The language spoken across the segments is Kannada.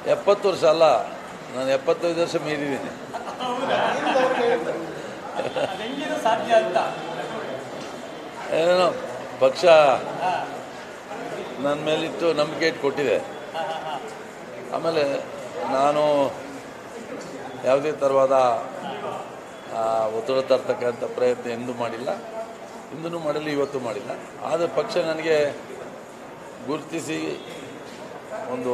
ಎಪ್ಪತ್ತು ವರ್ಷ ಅಲ್ಲ ನಾನು ಎಪ್ಪತ್ತೈದು ವರ್ಷ ಮೀರಿದ್ದೀನಿ ಅದೆಂಗಿದು ಸಾಧ್ಯ ಅಂತ ಏನೋ ಪಕ್ಷ ನನ್ನ ಮೇಲಿಟ್ಟು ನಂಬಿಕೆ ಇಟ್ಟು ಕೊಟ್ಟಿದೆ ಆಮೇಲೆ ನಾನು ಯಾವುದೇ ಥರವಾದ ಆ, ಒತ್ತಡ ತರ್ತಕ್ಕಂಥ ಪ್ರಯತ್ನ ಎಂದೂ ಮಾಡಿಲ್ಲ ಇಂದೂ ಮಾಡಿಲ್ಲ ಇವತ್ತು ಮಾಡಿಲ್ಲ ಆದರೆ ಪಕ್ಷ ನನಗೆ ಗುರುತಿಸಿ ಒಂದು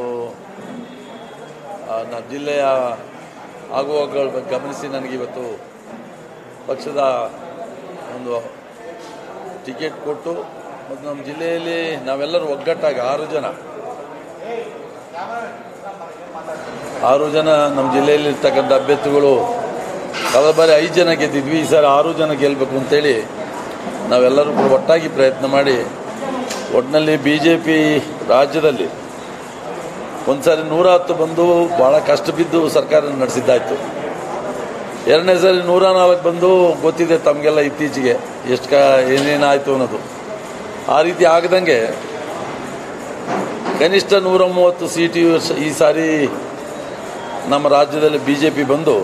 ಆ, ನಮ್ಮ ಜಿಲ್ಲೆಯ ಆಗುವಾಗಳ ಬಗ್ಗೆ ಗಮನಿಸಿ ನನಗೆ ಇವತ್ತು ಪಕ್ಷದ ಒಂದು ಟಿಕೆಟ್ ಕೊಟ್ಟು ಮತ್ತು ನಮ್ಮ ಜಿಲ್ಲೆಯಲ್ಲಿ ನಾವೆಲ್ಲರೂ ಒಗ್ಗಟ್ಟಾಗಿ ಆರು ಜನ ಆರು ಜನ ನಮ್ಮ ಜಿಲ್ಲೆಯಲ್ಲಿ ಇರ್ತಕ್ಕಂಥ ಅಭ್ಯರ್ಥಿಗಳು ಕಳೆದ ಬಾರಿ ಐದು ಜನ ಗೆದ್ದಿದ್ವಿ ಈ ಸಾರಿ ಆರು ಜನ ಗೆಲ್ಲಬೇಕು ಅಂತೇಳಿ ನಾವೆಲ್ಲರೂ ಕೂಡ ಒಟ್ಟಾಗಿ ಪ್ರಯತ್ನ ಮಾಡಿ ಒಟ್ಟಿನಲ್ಲಿ ಬಿ ಜೆ ಪಿ ರಾಜ್ಯದಲ್ಲಿ ಒಂದು ಸಾರಿ ನೂರ ಹತ್ತು ಬಂದು ಭಾಳ ಕಷ್ಟ ಬಿದ್ದು ಸರ್ಕಾರ ನಡೆಸಿದ್ದಾಯ್ತು ಎರಡನೇ ಸಾರಿ ನೂರ ನಾಲ್ಕು ಬಂದು ಗೊತ್ತಿದೆ ತಮಗೆಲ್ಲ ಇತ್ತೀಚೆಗೆ ಎಷ್ಟು ಕ ಏನೇನಾಯಿತು ಅನ್ನೋದು ಆ ರೀತಿ ಆಗದಂಗೆ ಕನಿಷ್ಠ ನೂರ ಮೂವತ್ತು ಸೀಟು ಈ ವರ್ಷ- ಈ ಸಾರಿ ನಮ್ಮ ರಾಜ್ಯದಲ್ಲಿ ಬಿ ಜೆ ಪಿ ಬಂದು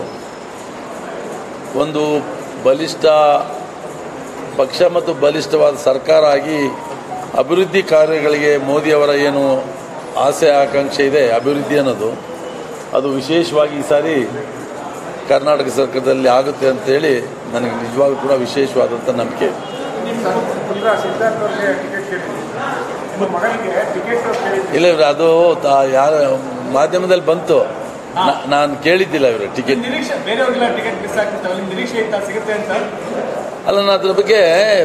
ಒಂದು ಬಲಿಷ್ಠ ಪಕ್ಷ ಮತ್ತು ಬಲಿಷ್ಠವಾದ ಸರ್ಕಾರ ಆಗಿ ಅಭಿವೃದ್ಧಿ ಕಾರ್ಯಗಳಿಗೆ ಮೋದಿಯವರ ಏನು ಆಸೆ ಆಕಾಂಕ್ಷೆ ಇದೆ ಅಭಿವೃದ್ಧಿ ಅನ್ನೋದು ಅದು ವಿಶೇಷವಾಗಿ ಈ ಸಾರಿ ಕರ್ನಾಟಕ ಸರ್ಕಾರದಲ್ಲಿ ಆಗುತ್ತೆ ಅಂತೇಳಿ ನನಗೆ ನಿಜವಾಗ್ಲೂ ಕೂಡ ವಿಶೇಷವಾದಂಥ ನಂಬಿಕೆ ಇದೆ ನಿಮ್ಮ ಪುತ್ರ ಸಿದ್ಧಾರ್ಥ ಅವ್ರಿಗೆ ಟಿಕೆಟ್ ಕೇಳಿದ್ರಿ ನಿಮ್ಮ ಮಗನಿಗೆ ಟಿಕೆಟ್ ಕೇಳಿದ್ರಿ ಇಲ್ಲ ಇವ್ರು ಅದು ತಾ- ಯಾರ ಮಾಧ್ಯಮದಲ್ಲಿ ಬಂತು ನಾ- ನಾನು ಕೇಳಿದ್ದಿಲ್ಲ ಇವರು ಟಿಕೆಟ್ ನಿರೀಕ್ಷೆ ಬೇರೆಯವ್ರಿಗೆಲ್ಲ ಟಿಕೆಟ್ ಮಿಸ್ ಆಗ್ತಿರ್ತಾವೆ ನಿಮ್ಮ ನಿರೀಕ್ಷೆ ಇತ್ತ ಸಿಗುತ್ತೆ ಅಂತ ಅಲ್ಲ ನಾನು ಅದ್ರ ಬಗ್ಗೆ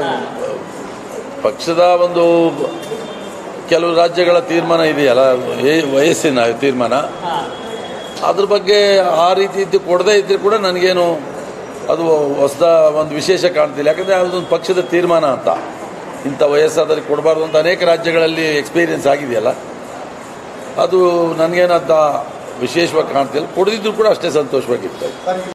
ಪಕ್ಷದ ಒಂದು ಕೆಲವು ರಾಜ್ಯಗಳ ತೀರ್ಮಾನ ಇದೆಯಲ್ಲ ಏ- ವಯಸ್ಸಿನ ತೀರ್ಮಾನ ಅದ್ರ ಬಗ್ಗೆ ಆ ರೀತಿ ಇದ್ದು ಕೊಡದೇ ಇದ್ದರೆ ಕೂಡ ನನಗೇನು ಅದು ಹೊಸದ ಒಂದು ವಿಶೇಷ ಕಾಣ್ತಿಲ್ಲ ಯಾಕಂದರೆ ಅದೊಂದು ಪಕ್ಷದ ತೀರ್ಮಾನ ಅಂತ ಇಂಥ ವಯಸ್ಸಾದಲ್ಲಿ ಕೊಡಬಾರ್ದು ಅಂತ ಅನೇಕ ರಾಜ್ಯಗಳಲ್ಲಿ ಎಕ್ಸ್ಪೀರಿಯನ್ಸ್ ಆಗಿದೆಯಲ್ಲ ಅದು ನನಗೇನಂತ ವಿಶೇಷವಾಗಿ ಕಾಣ್ತಿಲ್ಲ ಕೊಡದಿದ್ರು ಕೂಡ ಅಷ್ಟೇ ಸಂತೋಷವಾಗಿರ್ತದೆ ಸರ್